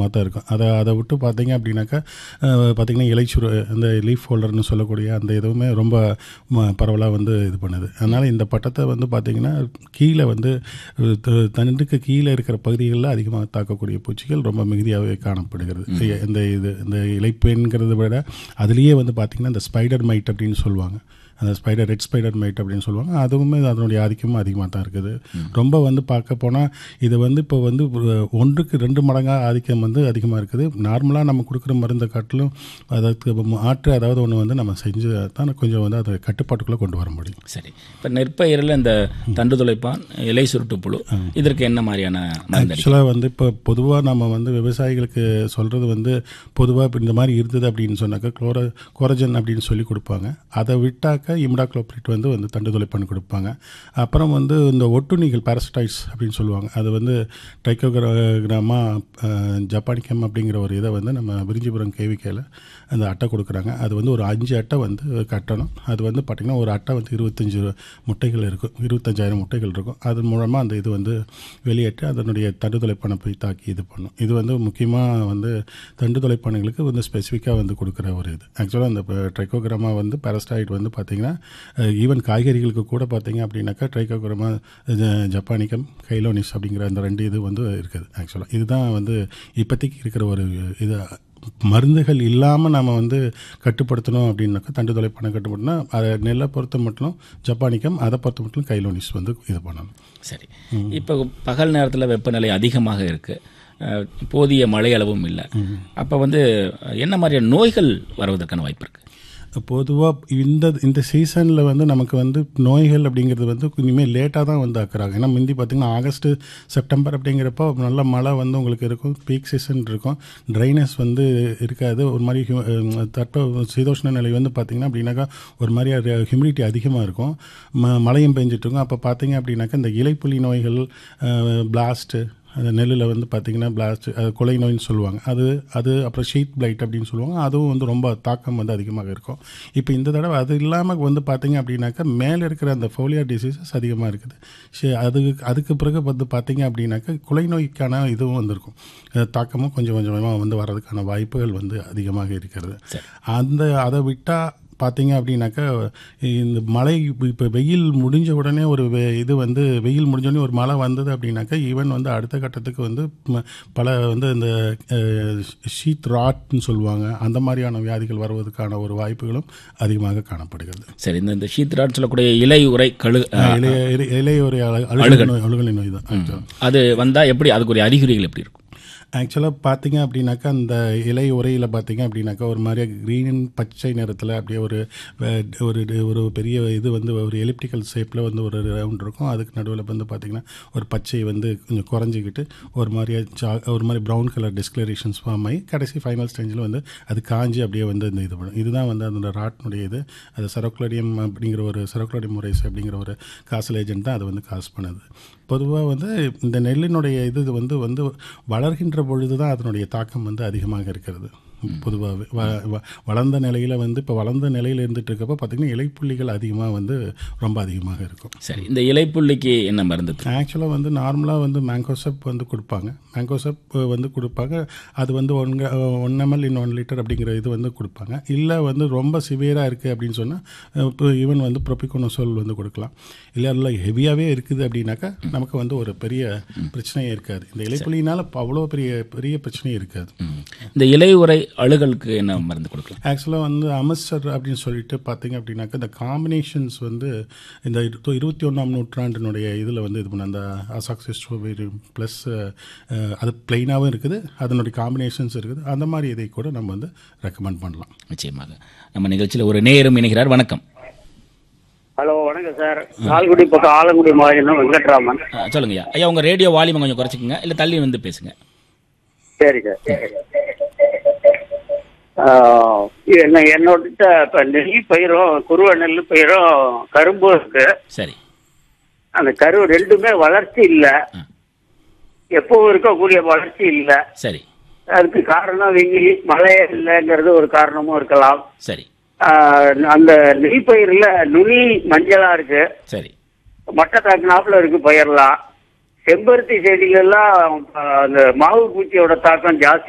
அதிகமாக தான் இருக்கும் அதை அதை விட்டு பார்த்தீங்க அப்படின்னாக்கா அஹ், பார்த்தீங்கன்னா இலைச்சுரு இந்த லீஃப் ஹோல்டர்னு சொல்லக்கூடிய அந்த இதுவுமே ரொம்ப பரவலாக வந்து இது பண்ணுது அதனால் இந்த பட்டத்தை வந்து பார்த்தீங்கன்னா கீழே வந்து அஹ், த- தண்டுக்கு கீழே இருக்கிற பகுதிகளில் அதிகமாக தாக்கக்கூடிய பூச்சிகள் ரொம்ப மிகுதியாகவே காணப்படுகிறது இந்த இது இந்த இலைப்பெண்கிறத விட அதுலேயே வந்து பார்த்திங்கன்னா இந்த ஸ்பைடர் மைட் அப்படின்னு சொல்லுவாங்க அந்த ஸ்பைடர் ரெட் ஸ்பைடர் மைட் அப்படின்னு சொல்லுவாங்க அதுவுமே அதனுடைய ஆதிக்கமும் அதிகமாக தான் இருக்குது ரொம்ப வந்து பார்க்க போனால் இது வந்து இப்போ வந்து ஒரு ஒன்றுக்கு ரெண்டு மடங்காக ஆதிக்கம் வந்து அதிகமாக இருக்குது நார்மலாக நம்ம கொடுக்குற மருந்தை காட்டிலும் அதற்கு மாற்று அதாவது ஒன்று வந்து நம்ம செஞ்சு தான் கொஞ்சம் வந்து அதை கட்டுப்பாட்டுக்குள்ளே கொண்டு வர முடியும் சரி இப்போ நெற்பயிரில் இந்த தண்டு துளைப்பான் இலை சுருட்டு புழு இதற்கு என்ன மாதிரியான மருந்து ஆக்சுவலாக வந்து இப்போ பொதுவாக நம்ம வந்து விவசாயிகளுக்கு சொல்கிறது வந்து பொதுவாக இப்போ இந்த மாதிரி இருந்தது அப்படின்னு சொன்னாக்கா குளோர குரோஜன் அப்படின்னு சொல்லி கொடுப்பாங்க அதை விட்டாக்க இம்டாக்ளோப்ரிட் வந்து வந்து தண்டு துளைப்பான் கொடுப்பாங்க அப்புறம் வந்து இந்த ஒட்டுண்ணிகள் பாரசிடைட்ஸ் அப்படின்னு சொல்லுவாங்க அது வந்து ட்ரைக்கோகிராமா ஜப்பானிக்கம் அப்படிங்கிற ஒரு இதை வந்து நம்ம விரிஞ்சிபுரம் கேவிக்கையில் அந்த அட்டை கொடுக்குறாங்க அது வந்து ஒரு அஞ்சு அட்டை வந்து கட்டணும் அது வந்து பார்த்திங்கன்னா ஒரு அட்டை வந்து இருபத்தஞ்சி முட்டைகள் இருக்கும் இருபத்தஞ்சாயிரம் முட்டைகள் இருக்கும் அது மூலமாக அந்த இது வந்து வெளியேற்றி அதனுடைய தண்டு துளைப்பானை போய் தாக்கி இது பண்ணும் இது வந்து முக்கியமாக வந்து தண்டு துளைப்பானைகளுக்கு வந்து ஸ்பெசிஃபிக்காக வந்து கொடுக்குற ஒரு இது ஆக்சுவலாக அந்த ட்ரைக்கோகிராமா வந்து பாரஸ்டாய்ட் வந்து பார்த்திங்கன்னா ஈவன் காய்கறிகளுக்கு கூட பார்த்தீங்க அப்படின்னாக்கா ட்ரைக்கோகிராமா ஜப்பானிக்கம் கைலோனிஸ் அப்படிங்கிற அந்த ரெண்டு இது வந்து இருக்குது ஆக்சுவலாக இதுதான் வந்து இப்போதைக்கு இருக்கிற ஒரு இது மருந்துகள் இல்லாமல் நம்ம வந்து கட்டுப்படுத்தணும் அப்படின்னாக்கா தண்டு தொலைப்பானை கட்டுப்படுத்தினா அதை நெல்லை பொறுத்த மட்டும் ஜப்பானிக்கம் அதை பொறுத்த மட்டும் கைலோனிஸ் வந்து இது பண்ணணும் சரி இப்போ பகல் நேரத்தில் வெப்பநிலை அதிகமாக இருக்கு அஹ், போதிய மழை அளவும் இல்லை அப்போ வந்து என்ன மாதிரியான நோய்கள் வருவதற்கான வாய்ப்பு இருக்கு பொதுவாக இந்த இந்த சீசனில் வந்து நமக்கு வந்து நோய்கள் அப்படிங்கிறது வந்து இனிமேல் லேட்டாக தான் வந்து ஆக்குறாங்க ஏன்னா முந்தி பார்த்திங்கன்னா ஆகஸ்ட்டு செப்டம்பர் அப்படிங்கிறப்போ நல்ல மழை வந்து உங்களுக்கு இருக்கும் பீக் சீசன் இருக்கும் ட்ரைனஸ் வந்து இருக்காது ஒரு மாதிரி ஹியூ- அஹ் தட்ப சீதோஷ்ண நிலை வந்து பார்த்திங்கன்னா அப்படின்னாக்கா ஒரு மாதிரி ஹியூமிடிட்டி அதிகமாக இருக்கும் ம மழையும் பெஞ்சிட்டு இருக்கும் அப்போ பார்த்தீங்க அப்படின்னாக்கா இந்த இலைப்புலி நோய்கள் பிளாஸ்ட்டு அந்த நெல்லில் வந்து பார்த்திங்கன்னா பிளாஸ்ட் அது கொலை நோயின்னு சொல்லுவாங்க அது அது அப்புறம் ஷீட் பிளைட் அப்படின்னு சொல்லுவாங்க அதுவும் வந்து ரொம்ப தாக்கம் வந்து அதிகமாக இருக்கும் இப்போ இந்த தடவை அது இல்லாமல் வந்து பார்த்திங்க அப்படின்னாக்கா மேலே இருக்கிற அந்த ஃபோலியா டிசீசஸ் அதிகமாக இருக்குது சரி அது அதுக்கு பிறகு வந்து பார்த்திங்க அப்படின்னாக்கா குலை நோய்க்கான இதுவும் வந்திருக்கும் அஹ் தாக்கமும் கொஞ்சம் கொஞ்சமாக வந்து வர்றதுக்கான வாய்ப்புகள் வந்து அதிகமாக இருக்கிறது அந்த அதை விட்டால் பார்த்தீங்க அப்படின்னாக்கா இந்த மழை இப்போ வெயில் முடிஞ்ச உடனே ஒரு வெ- இது வந்து வெயில் முடிஞ்ச உடனே ஒரு மழை வந்தது அப்படின்னாக்கா ஈவன் வந்து அடுத்த கட்டத்துக்கு வந்து ம- பல வந்து இந்த ஷீத் ராட்னு சொல்லுவாங்க அந்த மாதிரியான வியாதிகள் வருவதற்கான ஒரு வாய்ப்புகளும் அதிகமாக காணப்படுகிறது சரி இந்த இந்த ஷீத்ராட் சொல்லக்கூடிய இலை உரை கழு அஹ், இளைய இலை- இலைய ஒரு அழுகல் நோய் அழுகலை நோய் தான் actually. அது வந்தால் எப்படி அதுக்குரிய அறிகுறிகள் எப்படி இருக்கும் ஆக்சுவலாக பார்த்தீங்க அப்படின்னாக்கா அந்த இலை உரையில் பார்த்தீங்க அப்படின்னாக்கா ஒரு மாதிரியா க்ரீன் பச்சை நிறத்தில் அப்படியே ஒரு அஹ், ஒரு ஒரு பெரிய இது வந்து ஒரு எலிப்டிக்கல் ஷேப்பில் வந்து ஒரு ரவுண்ட் இருக்கும் அதுக்கு நடுவில் வந்து பார்த்தீங்கன்னா ஒரு பச்சை வந்து கொஞ்சம் குறைஞ்சிக்கிட்டு ஒரு மாதிரியா சா ஒரு மாதிரி ப்ரௌன் கலர் டிஸ்கலரேஷன்ஸ் ஃபார்ம் ஆகி கடைசி ஃபைனல் ஸ்டேஜில் வந்து அது காஞ்சி அப்படியே வந்து இந்த இது பண்ணும் இதுதான் வந்து அந்த ராட்னுடைய இது அது சரோக்ளோடியம் அப்படிங்கிற ஒரு சரோக்ளோடியம் முறைஸ் அப்படிங்கிற ஒரு காசல் ஏஜென்ட் தான் அதை வந்து காசு பண்ணுது பொதுவாக வந்து இந்த நெல்லினுடைய இது வந்து வந்து வளர்கின்ற பொழுது தான் அதனுடைய தாக்கம் வந்து அதிகமாக இருக்கிறது பொதுவாகவே வ வ- வளர்ந்த நிலையில் வந்து இப்போ வளர்ந்த நிலையில் இருந்துட்டு இருக்கப்போ பார்த்திங்கன்னா இலைப்புள்ளிகள் அதிகமாக வந்து ரொம்ப அதிகமாக இருக்கும் சரி இந்த இலைப்புள்ளிக்கு என்ன மருந்து தரும்? ஆக்சுவலாக வந்து நார்மலாக வந்து மேங்கோசப் வந்து கொடுப்பாங்க மேங்கோசப் வந்து கொடுப்பாங்க அது வந்து one one ml in one litre அப்படிங்கிற இது வந்து கொடுப்பாங்க இல்லை வந்து ரொம்ப சிவியராக இருக்குது அப்படின்னு சொன்னால் இப்போ ஈவன் வந்து ப்ரொபிகோனோசோல் வந்து கொடுக்கலாம் இல்லை இல்லை ஹெவியாகவே இருக்குது அப்படின்னாக்கா நமக்கு வந்து ஒரு பெரிய பிரச்சனையே இருக்காது இந்த இலைப்புலினால் அவ்வளோ பெரிய பெரிய பிரச்சனையே இருக்காது ம். இந்த இலை உரை அழுகலுக்கு என்ன மருந்து கொடுக்கலாம் ஆக்சுவலாக வந்து அமஸ்டர் அப்படின்னு சொல்லிட்டு பார்த்தீங்க அப்படின்னாக்கா இந்த காம்பினேஷன்ஸ் வந்து இந்த இரு- இருபத்தி ஒன்றாம் நூற்றாண்டினுடைய இதில் வந்து இது பண்ண அந்த அசாக்சிஸ்டோபேரி ப்ளஸ் அது பிளெயினாகவும் இருக்குது அதனுடைய காம்பினேஷன்ஸ் இருக்குது அந்த மாதிரி இதை கூட நம்ம வந்து ரெக்கமெண்ட் பண்ணலாம் நிச்சயமாக நம்ம நிகழ்ச்சியில் ஒரு நேயரும் இணைகிறார் வணக்கம் ஹலோ வணக்கம் சார் ஆலங்குடி பக்கம் ஆலங்குடி மாவட்டம் வெங்கட்ராமன் ஆ, சொல்லுங்க ஐயா ஐயா உங்க ரேடியோ வால்யூம் கொஞ்சம் குறைச்சிக்கங்க இல்லை தள்ளி வந்து பேசுங்க சரி சார் ஆஹ் என்ன என்னோட இப்போ நெல் பயிரும் குருவ நெல் பயிரும் கரும்பும் இருக்கு சரி அந்த கரு ரெண்டுமே வளர்ச்சி இல்லை ஆ. எப்பவும் இருக்கக்கூடிய வளர்ச்சி இல்லை சரி அதுக்கு காரணம் வெயில் மழை இல்லைங்கிறது ஒரு காரணமும் இருக்கலாம் சரி ஆஹ் அந்த நெல் பயிரில் நுனி மஞ்சளா இருக்கு சரி மட்டை தாக்குனாப்புல இருக்கு பயிரெல்லாம் செம்பருத்தி செடிகள்லாம் ஆஹ் அந்த மாவு பூச்சியோட தாக்கம் ஜாஸ்தி